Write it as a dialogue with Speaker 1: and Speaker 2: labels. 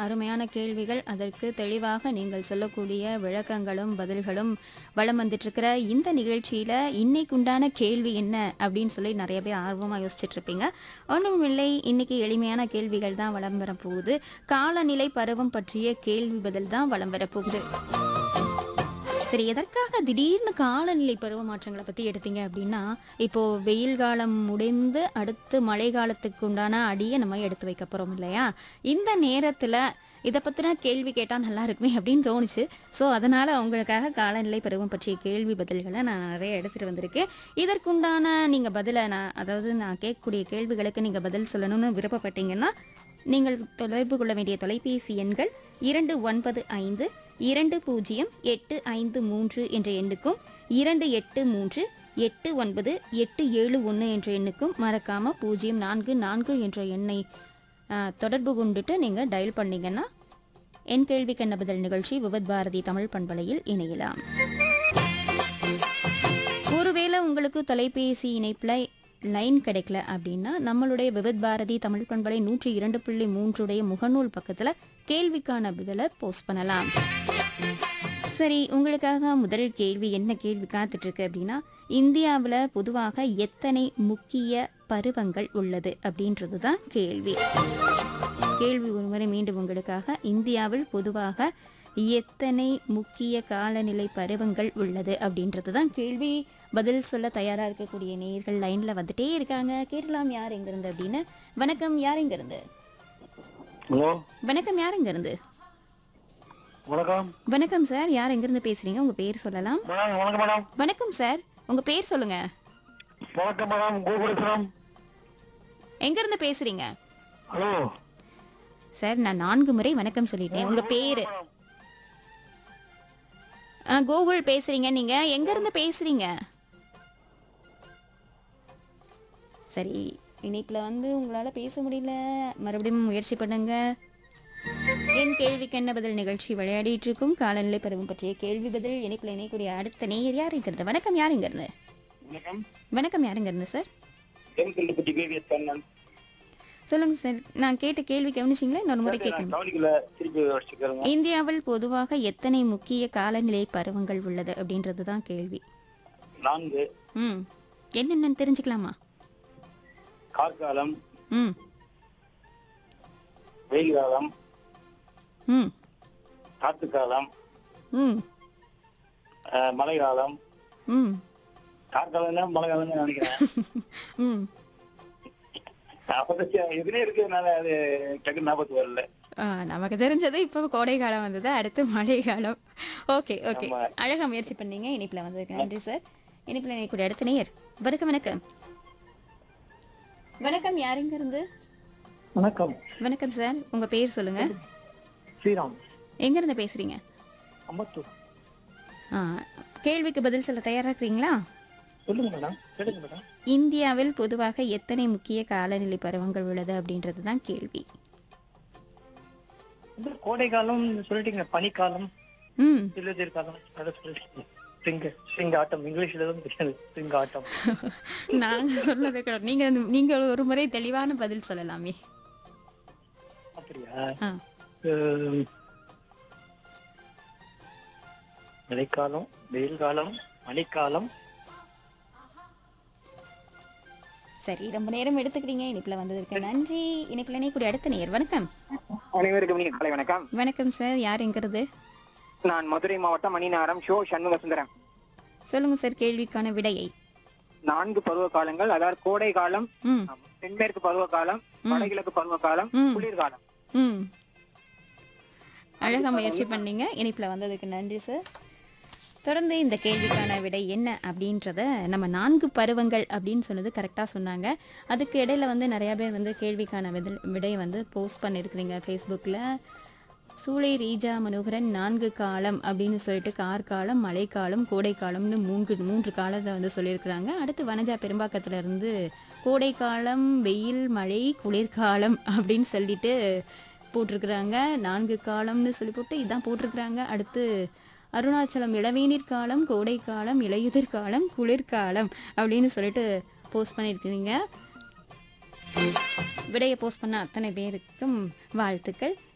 Speaker 1: அருமையான கேள்விகள் அதற்கு தெளிவாக நீங்கள் சொல்லக்கூடிய விளக்கங்களும் பதில்களும் வளம் வந்துட்டுருக்கிற இந்த நிகழ்ச்சியில் இன்னைக்கு உண்டான கேள்வி என்ன அப்படின்னு சொல்லி நிறைய பேர் ஆர்வமாக யோசிச்சுட்டு இருப்பீங்க ஒன்றும் இல்லை இன்னைக்கு எளிமையான கேள்விகள் தான் வளம் வரப்போகுது காலநிலை பருவம் பற்றிய கேள்வி பதில் தான் வளம் வரப்போகுது சரி எதற்காக திடீர்னு காலநிலை பருவ மாற்றங்களை பற்றி எடுத்தீங்க அப்படின்னா இப்போ வெயில் காலம் முடிந்து அடுத்து மழை காலத்துக்கு உண்டான அடியை நம்ம எடுத்து வைக்க போகிறோம் இல்லையா இந்த நேரத்தில் இதை பற்றின கேள்வி கேட்டால் நல்லா இருக்குமே அப்படின்னு தோணுச்சு ஸோ அதனால் உங்களுக்காக காலநிலை பருவம் பற்றிய கேள்வி பதில்களை நான் நிறைய எடுத்துகிட்டு வந்திருக்கேன் இதற்குண்டான நீங்கள் பதிலை நான் அதாவது நான் கேட்கக்கூடிய கேள்விகளுக்கு நீங்கள் பதில் சொல்லணும்னு விருப்பப்பட்டீங்கன்னா நீங்கள் தொடர்பு கொள்ள வேண்டிய தொலைபேசி எண்கள் இரண்டு ஒன்பது ஐந்து இரண்டு பூஜ்ஜியம் எட்டு ஐந்து மூன்று என்ற எண்ணுக்கும் இரண்டு எட்டு மூன்று எட்டு ஒன்பது எட்டு ஏழு ஒன்று என்ற எண்ணுக்கும் மறக்காம பூஜ்ஜியம் நான்கு நான்கு என்ற எண்ணை ஆ, தொடர்பு கொண்டுட்டு நீங்கள் டயல் பண்ணீங்கன்னா என் கேள்விக்கு என்ன பதில் நிகழ்ச்சி விவத் பாரதி தமிழ் பண்பலையில் இணையலாம் ஒருவேளை உங்களுக்கு தொலைபேசி இணைப்பில் லைன் கிடைக்கல அப்படின்னா நம்மளுடைய விவித் பாரதி தமிழ் பண்பலை நூற்றி இரண்டு புள்ளி மூன்றுடைய முகநூல் பக்கத்தில் கேள்விக்கான பதிலை போஸ்ட் பண்ணலாம் சரி உங்களுக்காக முதல் கேள்வி என்ன கேள்வி காத்துட்டு இருக்கு அப்படின்னா இந்தியாவில் பொதுவாக எத்தனை முக்கிய பருவங்கள் உள்ளது அப்படின்றது தான் கேள்வி கேள்வி ஒருமுறை மீண்டும் உங்களுக்காக இந்தியாவில் பொதுவாக எத்தனை முக்கிய காலநிலை பருவங்கள் உள்ளது அப்படின்றது தான் கேள்வி பதில் சொல்ல தயாராக இருக்கக்கூடிய நேயர்கள் லைனில் வந்துட்டே இருக்காங்க கேட்கலாம் யார் எங்கிருந்து அப்படின்னு வணக்கம் யார் எங்கிருந்து
Speaker 2: ஹலோ
Speaker 1: வணக்கம் யார் எங்கிருந்து
Speaker 2: வணக்கம்
Speaker 1: வணக்கம் சார் யார் எங்கிருந்து பேசுறீங்க உங்க பேர் சொல்லலாம்
Speaker 2: மேடம் வணக்கம் மேடம்
Speaker 1: வணக்கம் சார் உங்க பேர் சொல்லுங்க
Speaker 2: வணக்கம் மேடம் கோகுலேஸ்வரம்
Speaker 1: எங்கிருந்து பேசுறீங்க
Speaker 2: ஹலோ
Speaker 1: சார் நான் நான்கு முறை வணக்கம் சொல்லிட்டேன் உங்க பேரு ஆ, கோகுல் பேசுறீங்க நீங்க எங்க இருந்து பேசுறீங்க சரி இணைப்புல வந்து உங்களால பேச முடியல மறுபடியும் முயற்சி பண்ணுங்க என் கேள்விக்கு என்ன பதில் நிகழ்ச்சி விளையாடிட்டு இருக்கும் காலநிலை பருவம் பற்றிய கேள்வி பதில் இணைப்புல இணையக்கூடிய அடுத்த நேயர் யார் இங்க இருந்து வணக்கம் யார் இங்க இருந்து
Speaker 2: வணக்கம்
Speaker 1: வணக்கம் யார் இங்க இருந்து சார்
Speaker 2: தேவக்கல்லுப்பட்டி கேவிஎஸ் கண்ணன்
Speaker 1: சொல்லுங்க சார் நான் கேட்ட கேள்வி கவனிச்சிங்களா இன்னொரு முறை கேட்கணும்
Speaker 2: கவனிக்கல திருப்பி வச்சுக்கிறேங்க
Speaker 1: இந்தியாவில் பொதுவாக எத்தனை முக்கிய காலநிலை பருவங்கள் உள்ளது அப்படின்றது தான் கேள்வி
Speaker 2: நான்கு
Speaker 1: ம் என்னென்னு தெரிஞ்சுக்கலாமா
Speaker 2: கார்காலம்
Speaker 1: ம்
Speaker 2: வெயில் காலம்
Speaker 1: ம்
Speaker 2: காற்று காலம்
Speaker 1: ம்
Speaker 2: அஹ், மழை காலம்
Speaker 1: ம்
Speaker 2: கார்காலம்னா மழை காலம் நினைக்கிறேன்
Speaker 1: ம்
Speaker 2: அப்பதான் எதுனே இருக்கிறதுனால அது டக்குன்னு ஞாபகத்துக்கு வரல
Speaker 1: ஆ, நமக்கு தெரிஞ்சது இப்போ கோடை காலம் வந்தது அடுத்து மழை காலம் ஓகே ஓகே
Speaker 2: ஆமா.
Speaker 1: அழகா முயற்சி பண்ணீங்க இனிப்பில் வந்ததுக்கு நன்றி சார் இனிப்பில் இணைக்கூடிய அடுத்த நேயர் வணக்கம் வணக்கம் வணக்கம் யாருங்க இருந்து
Speaker 2: வணக்கம்
Speaker 1: வணக்கம் சார் உங்க பேர் சொல்லுங்க
Speaker 2: ஸ்ரீராம்
Speaker 1: எங்க இருந்து பேசுறீங்க
Speaker 2: அம்பத்தூர்
Speaker 1: ஆ, கேள்விக்கு பதில் சொல்ல தயாரா இருக்கிறீங்களா
Speaker 2: சொல்லுங்க மேடம் சொல்லுங்க மேடம்
Speaker 1: இந்தியாவில் பொதுவாக எத்தனை முக்கிய காலநிலை பருவங்கள் உள்ளது அப்படின்றது தான் கேள்வி
Speaker 2: இந்த கோடை காலம் சொல்லிட்டீங்க பனிக்காலம்
Speaker 1: ம்
Speaker 2: சில்லுதிர் காலம் அதை சொல்லிட்டீங்க ஸ்ப்ரிங் ஸ்ப்ரிங் ஆட்டம் இங்கிலீஷ்ல தான் தெரியாது ஸ்ப்ரிங் ஆட்டம்
Speaker 1: நாங்க சொன்னது கூட நீங்க நீங்க ஒரு முறை தெளிவான பதில் சொல்லலாமே
Speaker 2: அப்படியா
Speaker 1: ஆ
Speaker 2: அஹ், மழைக்காலம் வெயில் காலம் பனிக்காலம்
Speaker 1: சரி ரொம்ப நேரம் எடுத்துக்கிறீங்க இனிப்புல வந்ததற்கு நன்றி இனிப்புல இணைக்கூடிய அடுத்த நேயர் வணக்கம்
Speaker 3: அனைவருக்கும் இனிய காலை வணக்கம்
Speaker 1: வணக்கம் சார் யார் எங்கிறது
Speaker 3: நான் மதுரை மாவட்டம் மணிநகரம் ஷோ சண்முக சுந்தரம்
Speaker 1: சொல்லுங்க சார் கேள்விக்கான விடையை
Speaker 3: நான்கு பருவ காலங்கள் அதாவது கோடை காலம்
Speaker 1: ம்
Speaker 3: தென்மேற்கு பருவ காலம் வடகிழக்கு பருவ காலம்
Speaker 1: ம்.
Speaker 3: குளிர்காலம்
Speaker 1: ம் அழகா முயற்சி பண்ணீங்க இனிப்புல வந்ததுக்கு நன்றி சார் தொடர்ந்து இந்த கேள்விக்கான விடை என்ன அப்படின்றத நம்ம நான்கு பருவங்கள் அப்படின்னு சொன்னது கரெக்டாக சொன்னாங்க அதுக்கு இடையில வந்து நிறையா பேர் வந்து கேள்விக்கான விதல் விடையை வந்து போஸ்ட் பண்ணியிருக்கிறீங்க ஃபேஸ்புக்கில் சூளை ரீஜா மனோகரன் நான்கு காலம் அப்படின்னு சொல்லிட்டு கார்காலம் மழைக்காலம் கோடைக்காலம்னு மூன்று மூன்று காலத்தை வந்து சொல்லியிருக்கிறாங்க அடுத்து வனஜா பெரும்பாக்கத்துல இருந்து கோடைக்காலம் வெயில் மழை குளிர்காலம் அப்படின்னு சொல்லிட்டு போட்டிருக்கிறாங்க நான்கு காலம்னு சொல்லி போட்டு இதான் போட்டிருக்கிறாங்க அடுத்து அருணாச்சலம் இளவேநீர் காலம் கோடைக்காலம் இலையுதிர் காலம் குளிர்காலம் அப்படின்னு சொல்லிட்டு போஸ்ட் பண்ணியிருக்கிறீங்க விடையை போஸ்ட் பண்ண அத்தனை பேருக்கும் வாழ்த்துக்கள்